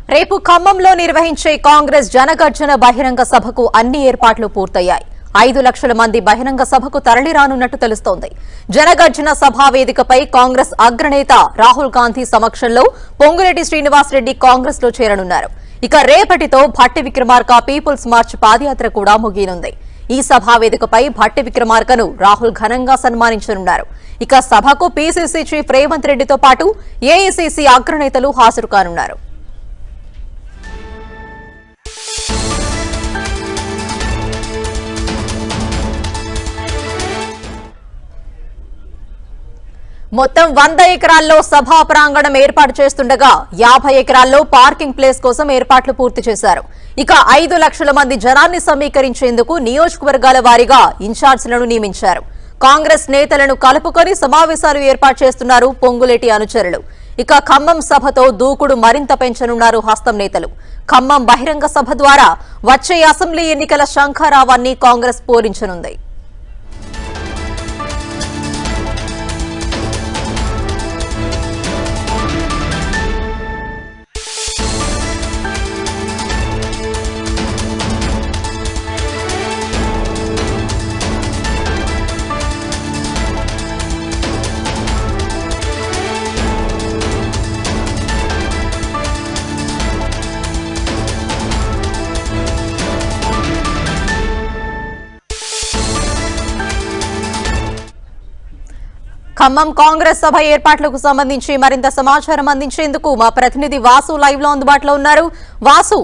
రేపు ఖమ్మంలో నిర్వహించే కాంగ్రెస్ జనగర్జన బహిరంగ సభకు అన్ని ఏర్పాట్లు పూర్తయ్యాయి ఐదు లక్షల మంది బహిరంగ సభకు తరలిరానున్నట్టు తెలుస్తోంది జనగర్జన సభా వేదికపై కాంగ్రెస్ అగ్రనేత రాహుల్ గాంధీ సమక్షంలో పొంగులేటి శ్రీనివాసరెడ్డి కాంగ్రెస్ లో చేరనున్నారు ఇక రేపటితో భట్టి విక్రమార్క పీపుల్స్ మార్చ్ పాదయాత్ర కూడా ముగియనుంది ఈ సభా వేదికపై భట్టి విక్రమార్కను రాహుల్ ఘనంగా సన్మానించనున్నారు ఇక సభకు పీసీసీ చీఫ్ రేవంత్ రెడ్డితో పాటు ఏఐసీసీ అగ్రనేతలు హాజరు కానున్నారు మొత్తం వంద ఎకరాల్లో సభా ప్రాంగణం ఏర్పాటు చేస్తుండగా యాభై ఎకరాల్లో పార్కింగ్ ప్లేస్ కోసం ఏర్పాట్లు పూర్తి చేశారు ఇక ఐదు లక్షల మంది జనాన్ని సమీకరించేందుకు నియోజకవర్గాల వారీగా ఇన్ఛార్జీలను నియమించారు కాంగ్రెస్ నేతలను కలుపుకొని సమావేశాలు ఏర్పాటు చేస్తున్నారు పొంగులేటి అనుచరులు ఇక ఖమ్మం సభతో దూకుడు మరింత పెంచనున్నారు హస్తం నేతలు ఖమ్మం బహిరంగ సభ ద్వారా వచ్చే అసెంబ్లీ ఎన్నికల శంఖారావాన్ని కాంగ్రెస్ పూరించనుంది ఖమ్మం కాంగ్రెస్ సభ ఏర్పాట్లకు సంబంధించి మరింత సమాచారం అందించేందుకు మా ప్రతినిధి వాసు లైవ్ లో అందుబాటులో ఉన్నారు వాసు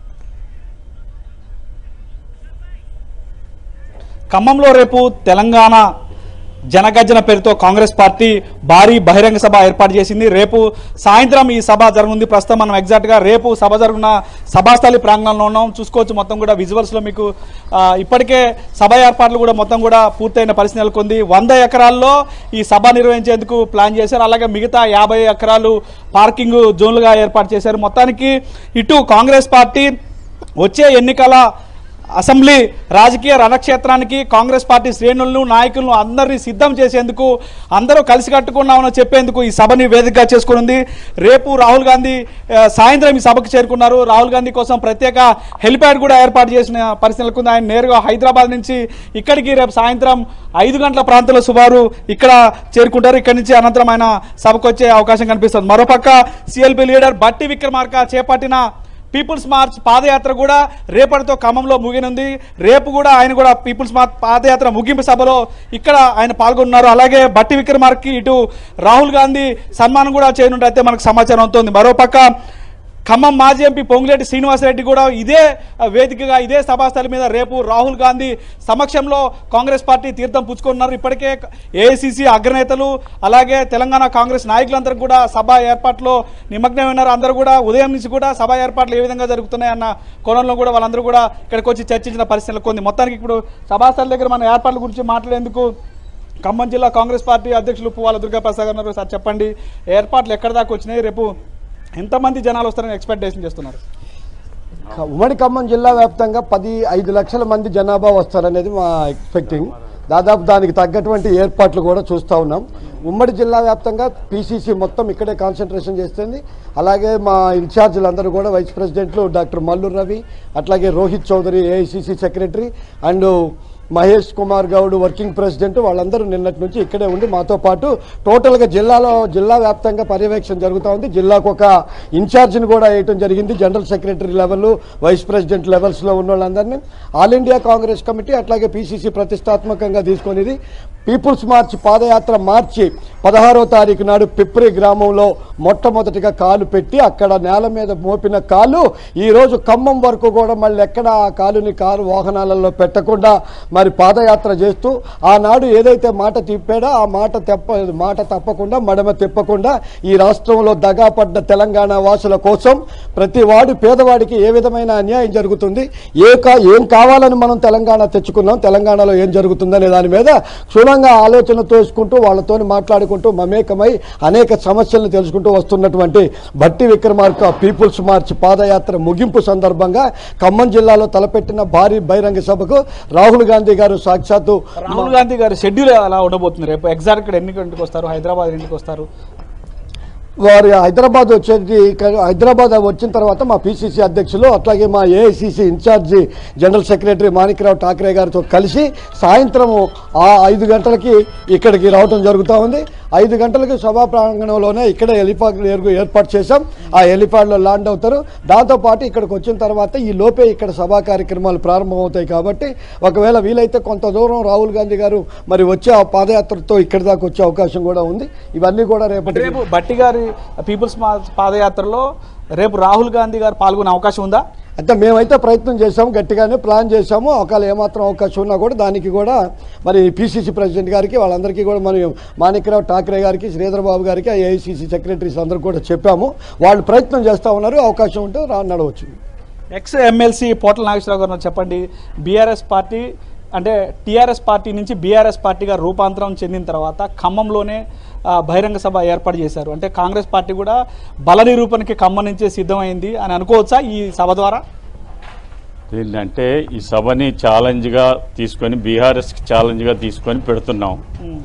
ఖమ్మంలో రేపు తెలంగాణ జనగర్జన పేరుతో కాంగ్రెస్ పార్టీ భారీ బహిరంగ సభ ఏర్పాటు చేసింది రేపు సాయంత్రం ఈ సభ జరగనుంది ప్రస్తుతం మనం ఎగ్జాక్ట్ గా రేపు సభ జరుగున్న సభాస్థలి ప్రాంగణంలో ఉన్నాం చూసుకోవచ్చు మొత్తం కూడా విజువల్స్ లో మీకు ఆ, ఇప్పటికే సభ ఏర్పాట్లు కూడా మొత్తం కూడా పూర్తయిన పరిస్థితి నెలకొంది వంద ఎకరాల్లో ఈ సభ నిర్వహించేందుకు ప్లాన్ చేశారు అలాగే మిగతా యాభై ఎకరాలు పార్కింగ్ జోన్లుగా ఏర్పాటు చేశారు మొత్తానికి ఇటు కాంగ్రెస్ పార్టీ వచ్చే ఎన్నికల అసెంబ్లీ రాజకీయ రణక్షేత్రానికి కాంగ్రెస్ పార్టీ శ్రేణులను నాయకులను అందరినీ సిద్ధం చేసేందుకు అందరూ కలిసి కట్టుకున్నామని చెప్పేందుకు ఈ సభని వేదికగా చేసుకుని రేపు రాహుల్ గాంధీ ఆ, సాయంత్రం ఈ సభకు చేరుకున్నారు రాహుల్ గాంధీ కోసం ప్రత్యేక హెలిప్యాడ్ కూడా ఏర్పాటు చేసిన పరిస్థితులకు ఉంది. ఆయన నేరుగా హైదరాబాద్ నుంచి ఇక్కడికి రేపు సాయంత్రం ఐదు గంటల ప్రాంతంలో సుమారు ఇక్కడ చేరుకుంటారు ఇక్కడి నుంచి అనంతరం ఆయన సభకు వచ్చే అవకాశం కనిపిస్తుంది మరోపక్క సిఎల్పి లీడర్ బట్టి విక్రమార్క చేపట్టిన పీపుల్స్ మార్చ్ పాదయాత్ర కూడా రేపటితో ఖమ్మంలో ముగినుంది రేపు కూడా ఆయన కూడా పీపుల్స్ మార్చ్ పాదయాత్ర ముగింపు సభలో ఇక్కడ ఆయన పాల్గొన్నారు అలాగే బట్టి విక్రమార్కి ఇటు రాహుల్ గాంధీ సన్మానం కూడా చేయనుంటే మనకు సమాచారం అవుతోంది మరోపక్క ఖమ్మం మాజీ ఎంపీ పొంగులేటి శ్రీనివాసరెడ్డి కూడా ఇదే ఆ, వేదికగా ఇదే సభాస్థలి మీద రేపు రాహుల్ గాంధీ సమక్షంలో కాంగ్రెస్ పార్టీ తీర్థం పుచ్చుకున్నారు ఇప్పటికే ఏఐసిసి అగ్రనేతలు అలాగే తెలంగాణ కాంగ్రెస్ నాయకులందరూ కూడా సభ ఏర్పాట్లో నిమగ్నమైనారు అందరూ కూడా ఉదయం నుంచి కూడా సభ ఏర్పాట్లు ఏ విధంగా జరుగుతున్నాయన్న కోణంలో కూడా వాళ్ళందరూ కూడా ఇక్కడికి వచ్చి చర్చించిన పరిస్థితులు కొంది మొత్తానికి ఇప్పుడు సభాస్థలి దగ్గర మన ఏర్పాట్ల గురించి మాట్లాడేందుకు ఖమ్మం జిల్లా కాంగ్రెస్ పార్టీ అధ్యక్షులు పువ్వాల దుర్గాప్రసాద్ గారు ఉన్నారు. సార్ చెప్పండి ఏర్పాట్లు ఎక్కడి దాకా వచ్చినాయి రేపు ఎంతమంది జనాలు వస్తారని ఎక్స్పెక్టేషన్ చేస్తున్నారు ఉమ్మడి ఖమ్మం జిల్లా వ్యాప్తంగా పది ఐదు లక్షల మంది జనాభా వస్తారనేది మా ఎక్స్పెక్టింగ్ దాదాపు దానికి తగ్గటువంటి ఏర్పాట్లు కూడా చూస్తూ ఉన్నాం ఉమ్మడి జిల్లా వ్యాప్తంగా పీసీసీ మొత్తం ఇక్కడే కాన్సన్ట్రేషన్ చేస్తుంది అలాగే మా ఇన్ఛార్జీలు అందరూ కూడా వైస్ ప్రెసిడెంట్లు డాక్టర్ మల్లు రవి అట్లాగే Rohit Chowdary AICC secretary and Mahesh Kumar Goud working president వాళ్ళందరూ నిన్నటి నుంచి ఇక్కడే ఉండి మాతో పాటు టోటల్గా జిల్లాలో జిల్లా వ్యాప్తంగా పర్యవేక్షణ జరుగుతూ ఉంది జిల్లాకు ఒక ఇన్ఛార్జిని కూడా వేయటం జరిగింది general secretary level vice president లెవెల్స్లో ఉన్న వాళ్ళందరినీ ఆల్ ఇండియా కాంగ్రెస్ కమిటీ అట్లాగే పీసీసీ ప్రతిష్టాత్మకంగా తీసుకొనిది పీపుల్స్ మార్చ్ పాదయాత్ర మార్చి పదహారో తారీఖు నాడు పిప్రి గ్రామంలో మొట్టమొదటిగా కాలు పెట్టి అక్కడ నేల మీద మోపిన కాలు ఈరోజు ఖమ్మం వరకు కూడా మళ్ళీ ఎక్కడ ఆ కాలుని కారు వాహనాలలో పెట్టకుండా మరి పాదయాత్ర చేస్తూ ఆనాడు ఏదైతే మాట తిప్పాడో ఆ మాట తెప్ప మాట తప్పకుండా మడమ తిప్పకుండా ఈ రాష్ట్రంలో దగాపడ్డ తెలంగాణ వాసుల కోసం ప్రతి వాడు పేదవాడికి ఏ విధమైన అన్యాయం జరుగుతుంది ఏ కా ఏం కావాలని మనం తెలంగాణ తెచ్చుకున్నాం తెలంగాణలో ఏం జరుగుతుందనే దాని మీద క్షుణ్ణంగా ఆలోచన తోసుకుంటూ వాళ్ళతో మాట్లాడుకుంటూ మమేకమై అనేక సమస్యలను తెలుసుకుంటూ వస్తున్నటువంటి భట్టి విక్రమార్క పీపుల్స్ మార్చ్ పాదయాత్ర ముగింపు సందర్భంగా ఖమ్మం జిల్లాలో తలపెట్టిన భారీ బహిరంగ సభకు రాహుల్ గాంధీ గారు సాక్షాత్తు రాహుల్ గాంధీ గారి షెడ్యూల్ అలా ఉండబోతుంది రేపు ఎగ్జాక్ట్ ఇక్కడ ఎన్ని గంటలకు వస్తారు హైదరాబాద్ ఎన్నికకి వస్తారు వారి హైదరాబాద్ వచ్చేది ఇక్కడ హైదరాబాద్ వచ్చిన తర్వాత మా పిసిసి అధ్యక్షులు అట్లాగే మా AICC incharge general secretary Manikrao Thackeray గారితో కలిసి సాయంత్రం ఆ ఐదు గంటలకి ఇక్కడికి రావటం జరుగుతూ ఉంది ఐదు గంటలకి సభా ప్రాంగణంలోనే ఇక్కడ హెలిపాడ్ ఏర్పాటు చేశాం ఆ హెలిపాడ్లో ల్యాండ్ అవుతారు దాంతోపాటు ఇక్కడికి వచ్చిన తర్వాత ఈ లోపే ఇక్కడ సభా కార్యక్రమాలు ప్రారంభమవుతాయి కాబట్టి ఒకవేళ వీలైతే కొంత దూరం రాహుల్ గాంధీ గారు మరి వచ్చే ఆ పాదయాత్రతో ఇక్కడి దాకా వచ్చే అవకాశం కూడా ఉంది ఇవన్నీ కూడా రేపటి రేపు బట్టి గారి పీపుల్స్ మా- పాదయాత్రలో రేపు రాహుల్ గాంధీ గారు పాల్గొనే అవకాశం ఉందా అంటే మేమైతే ప్రయత్నం చేశాము గట్టిగానే ప్లాన్ చేశాము ఒకవేళ ఏమాత్రం అవకాశం ఉన్నా కూడా దానికి కూడా మరి పిసిసి ప్రెసిడెంట్ గారికి వాళ్ళందరికీ కూడా మనం మాణిక్యరావు ఠాక్రే గారికి శ్రీధర్ బాబు గారికి ఏఐసిసి సెక్రటరీస్ అందరికి కూడా చెప్పాము వాళ్ళు ప్రయత్నం చేస్తూ ఉన్నారు అవకాశం ఉంటే రా నడవచ్చు ఎక్స్ ఎమ్మెల్సీ పోటల నాగేశ్వరరావు గారు నాకు చెప్పండి బీఆర్ఎస్ పార్టీ అంటే టీఆర్ఎస్ పార్టీ నుంచి బీఆర్ఎస్ పార్టీగా రూపాంతరం చెందిన తర్వాత ఖమ్మంలోనే ఆ, బహిరంగ సభ ఏర్పాటు చేశారు అంటే కాంగ్రెస్ పార్టీ కూడా బల నిరూపణకి ఖమ్మం నుంచే సిద్ధమైంది అని అనుకోవచ్చా ఈ సభ ద్వారా ఏంటంటే ఈ సభని ఛాలెంజ్గా తీసుకొని బీఆర్ఎస్కి ఛాలెంజ్గా తీసుకొని పెడుతున్నాం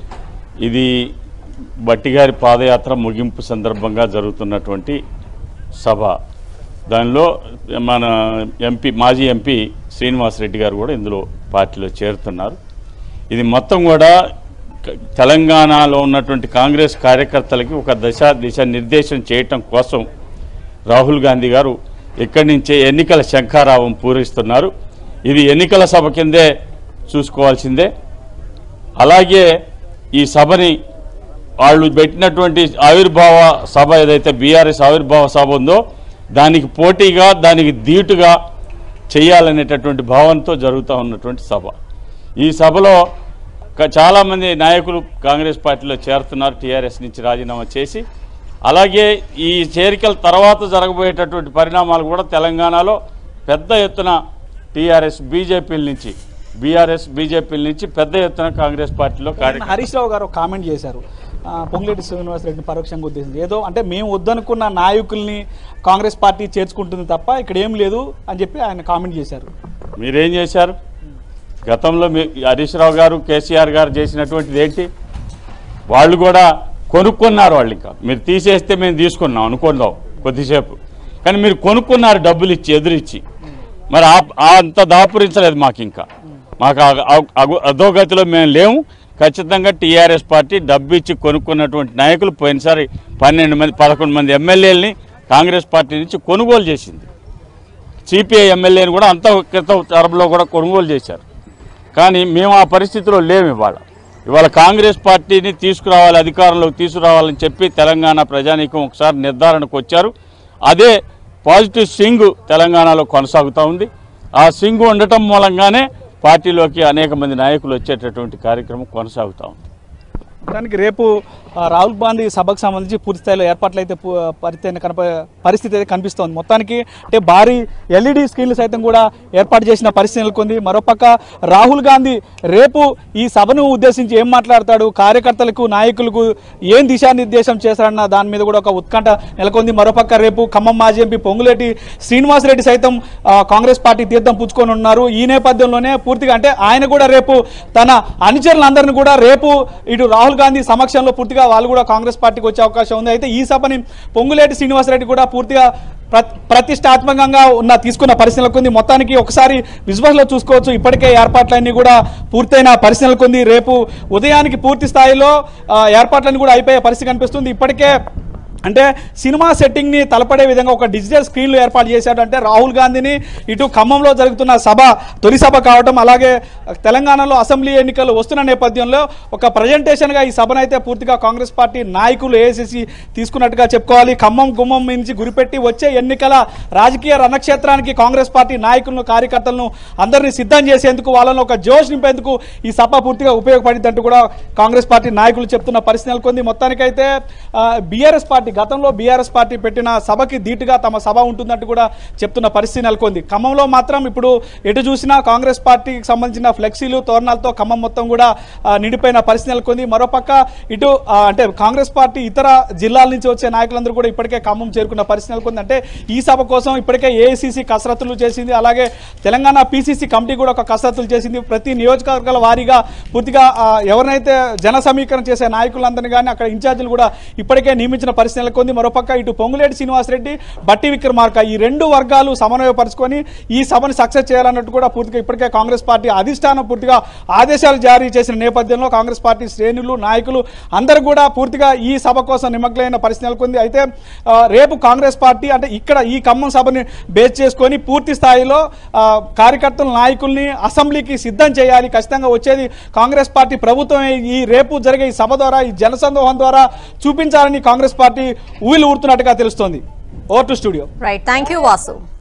ఇది బట్టి గారి పాదయాత్ర ముగింపు సందర్భంగా జరుగుతున్నటువంటి సభ దానిలో మన ఎంపీ మాజీ ఎంపీ శ్రీనివాసరెడ్డి గారు కూడా ఇందులో పార్టీలో చేరుతున్నారు ఇది మొత్తం కూడా క- తెలంగాణలో ఉన్నటువంటి కాంగ్రెస్ కార్యకర్తలకి ఒక దశ దిశ నిర్దేశం చేయటం కోసం రాహుల్ గాంధీ గారు ఇక్కడి నుంచే ఎన్నికల శంఖారావం పూరిస్తున్నారు ఇది ఎన్నికల సభ కిందే చూసుకోవాల్సిందే అలాగే ఈ సభని వాళ్ళు పెట్టినటువంటి ఆవిర్భావ సభ ఏదైతే బీఆర్ఎస్ ఆవిర్భావ సభ ఉందో దానికి పోటీగా దానికి ధీటుగా చేయాలనేటటువంటి భావంతో జరుగుతూ ఉన్నటువంటి సభ ఈ సభలో క- చాలామంది నాయకులు కాంగ్రెస్ పార్టీలో చేరుతున్నారు టీఆర్ఎస్ నుంచి రాజీనామా చేసి అలాగే ఈ చేరికల తర్వాత జరగబోయేటటువంటి పరిణామాలు కూడా తెలంగాణలో పెద్ద ఎత్తున టీఆర్ఎస్ బీజేపీల నుంచి బీఆర్ఎస్ బీజేపీల నుంచి పెద్ద ఎత్తున కాంగ్రెస్ పార్టీలో కార్యక్రమం హరీష్ రావు గారు ఒక కామెంట్ చేశారు ఆ, పొంగులేటి శ్రీనివాసరెడ్డిని పరోక్షంగా ఉద్దేశించి ఏదో అంటే మేము వద్దనుకున్న నాయకుల్ని కాంగ్రెస్ పార్టీ చేర్చుకుంటుంది తప్ప ఇక్కడ ఏం లేదు అని చెప్పి ఆయన కామెంట్ చేశారు మీరేం చేశారు గతంలో మీ హరీష్ రావు గారు కేసీఆర్ గారు చేసినటువంటిది ఏంటి వాళ్ళు కూడా కొనుక్కున్నారు వాళ్ళు ఇంకా మీరు తీసేస్తే మేము తీసుకున్నాం అనుకుందాం కొద్దిసేపు కానీ మీరు కొనుక్కున్నారు డబ్బులు ఇచ్చి ఎదురిచ్చి మరి ఆ- ఆ అంత దాపురించలేదు మాకు ఇంకా మాకు ఆ- ఆ- అగు- అధోగతిలో మేము లేము ఖచ్చితంగా టీఆర్ఎస్ పార్టీ డబ్బు ఇచ్చి కొనుక్కున్నటువంటి నాయకులు పోయినసారి పన్నెండు మంది పదకొండు మంది ఎమ్మెల్యేలని కాంగ్రెస్ పార్టీ నుంచి కొనుగోలు చేసింది సిపిఐ ఎమ్మెల్యేని కూడా అంత క్రితం తరపులో కూడా కొనుగోలు చేశారు కానీ మేము ఆ పరిస్థితిలో లేము ఇవాళ ఇవాళ కాంగ్రెస్ పార్టీని తీసుకురావాలి అధికారంలోకి తీసుకురావాలని చెప్పి తెలంగాణ ప్రజానీకం ఒకసారి నిర్ధారణకు వచ్చారు అదే పాజిటివ్ స్వింగ్ తెలంగాణలో కొనసాగుతూ ఉంది ఆ స్వింగ్ ఉండటం మూలంగానే పార్టీలోకి అనేక మంది నాయకులు వచ్చేటటువంటి కార్యక్రమం కొనసాగుతూ ఉంది దానికి రేపు ఆ, రాహుల్ గాంధీ సభకు సంబంధించి పూర్తి స్థాయిలో ఏర్పాట్లు అయితే పు- పరిస్థితి కనప పరిస్థితి అయితే కనిపిస్తోంది మొత్తానికి అంటే భారీ ఎల్ఈడి స్క్రీన్లు సైతం కూడా ఏర్పాటు చేసిన పరిస్థితి నెలకొంది మరోపక్క రాహుల్ గాంధీ రేపు ఈ సభను ఉద్దేశించి ఏం మాట్లాడతాడు కార్యకర్తలకు నాయకులకు ఏం దిశానిర్దేశం చేస్తాడన్న దాని మీద కూడా ఒక ఉత్కంఠ నెలకొంది మరోపక్క రేపు ఖమ్మం మాజీ ఎంపీ పొంగులేటి శ్రీనివాసరెడ్డి సైతం ఆ, కాంగ్రెస్ పార్టీ తీర్థం పుచ్చుకొని ఉన్నారు ఈ నేపథ్యంలోనే పూర్తిగా అంటే ఆయన కూడా రేపు తన అనుచరులందరినీ కూడా రేపు ఇటు రాహుల్ గాంధీ సమక్షంలో పూర్తిగా వాళ్ళు కూడా కాంగ్రెస్ పార్టీకి వచ్చే అవకాశం ఉంది అయితే ఈ సభని పొంగులేటి శ్రీనివాసరెడ్డి కూడా పూర్తిగా ప్ర- ప్రతిష్టాత్మకంగా ఉన్న తీసుకున్న పరిశీలనకు ఉంది మొత్తానికి ఒకసారి విజువల్స్ లో చూసుకోవచ్చు ఇప్పటికే ఏర్పాట్లన్నీ కూడా పూర్తయిన పరిశీలనకు ఉంది రేపు ఉదయానికి పూర్తి స్థాయిలో ఆ, ఏర్పాట్లన్నీ కూడా అయిపోయే పరిస్థితి కనిపిస్తుంది ఇప్పటికే అంటే సినిమా సెట్టింగ్ ని తలపడే విధంగా ఒక డిజిటల్ స్క్రీన్లు ఏర్పాటు చేశాడు అంటే రాహుల్ గాంధీని ఇటు ఖమ్మంలో జరుగుతున్న సభ తొలి సభ కావడం అలాగే తెలంగాణలో అసెంబ్లీ ఎన్నికలు వస్తున్న నేపథ్యంలో ఒక ప్రజెంటేషన్ గా ఈ సభను అయితే పూర్తిగా కాంగ్రెస్ పార్టీ నాయకులు ఏఐసిసి తీసుకున్నట్టుగా చెప్పుకోవాలి ఖమ్మం గుమ్మం నుంచి గురిపెట్టి వచ్చే ఎన్నికల రాజకీయ రణక్షేత్రానికి కాంగ్రెస్ పార్టీ నాయకులను కార్యకర్తలను అందరినీ సిద్ధం చేసేందుకు వాళ్ళను ఒక జోష్ నింపేందుకు ఈ సభ పూర్తిగా ఉపయోగపడిందంటూ కూడా కాంగ్రెస్ పార్టీ నాయకులు చెప్తున్న పరిస్థితి నెలకొంది మొత్తానికైతే బీఆర్ఎస్ పార్టీ గతంలో బీఆర్ఎస్ పార్టీ పెట్టిన సభకి ధీటుగా తమ సభ ఉంటుందంటూ కూడా చెప్తున్న పరిస్థితి నెలకొంది ఖమ్మంలో మాత్రం ఇప్పుడు ఎటు చూసినా కాంగ్రెస్ పార్టీకి సంబంధించిన ఫ్లెక్సీలు తోరణాలతో ఖమ్మం మొత్తం కూడా ఆ, నిండిపోయిన పరిస్థితి నెలకొంది మరోపక్క ఇటు ఆ, అంటే కాంగ్రెస్ పార్టీ ఇతర జిల్లాల నుంచి వచ్చే నాయకులందరూ కూడా ఇప్పటికే ఖమ్మం చేరుకున్న పరిస్థితి నెలకొంది అంటే ఈ సభ కోసం ఇప్పటికే ఏఐసిసి కసరత్తులు చేసింది అలాగే తెలంగాణ పిసిసి కమిటీ కూడా ఒక కసరత్తులు చేసింది ప్రతి నియోజకవర్గాల వారీగా పూర్తిగా ఆ, ఎవరినైతే జన సమీకరణ చేసే నాయకులందరినీ కానీ అక్కడ ఇన్ఛార్జీలు కూడా ఇప్పటికే నియమించిన పరిస్థితి పరిస్థితి నెలకొంది మరోపక్క ఇటు పొంగులేటి శ్రీనివాసరెడ్డి బట్టి విక్రమార్క ఈ రెండు వర్గాలు సమన్వయపరుచుకొని ఈ సభను సక్సెస్ చేయాలన్నట్టు కూడా పూర్తిగా ఇప్పటికే కాంగ్రెస్ పార్టీ అధిష్టానం పూర్తిగా ఆదేశాలు జారీ చేసిన నేపథ్యంలో కాంగ్రెస్ పార్టీ శ్రేణులు నాయకులు అందరూ కూడా పూర్తిగా ఈ సభ కోసం నిమగ్నమైన పరిస్థితి నెలకొంది అయితే ఆ, రేపు కాంగ్రెస్ పార్టీ అంటే ఇక్కడ ఈ ఖమ్మం సభని బేస్ చేసుకొని పూర్తి స్థాయిలో ఆ, కార్యకర్తల నాయకుల్ని అసెంబ్లీకి సిద్ధం చేయాలి ఖచ్చితంగా వచ్చేది కాంగ్రెస్ పార్టీ ప్రభుత్వం ఈ రేపు జరిగే ఈ సభ ద్వారా ఈ జనసందోహం ద్వారా చూపించాలని కాంగ్రెస్ పార్టీ ఊవిలు ఊరుతున్నట్టుగా తెలుస్తోంది over to studio right thank you Vasu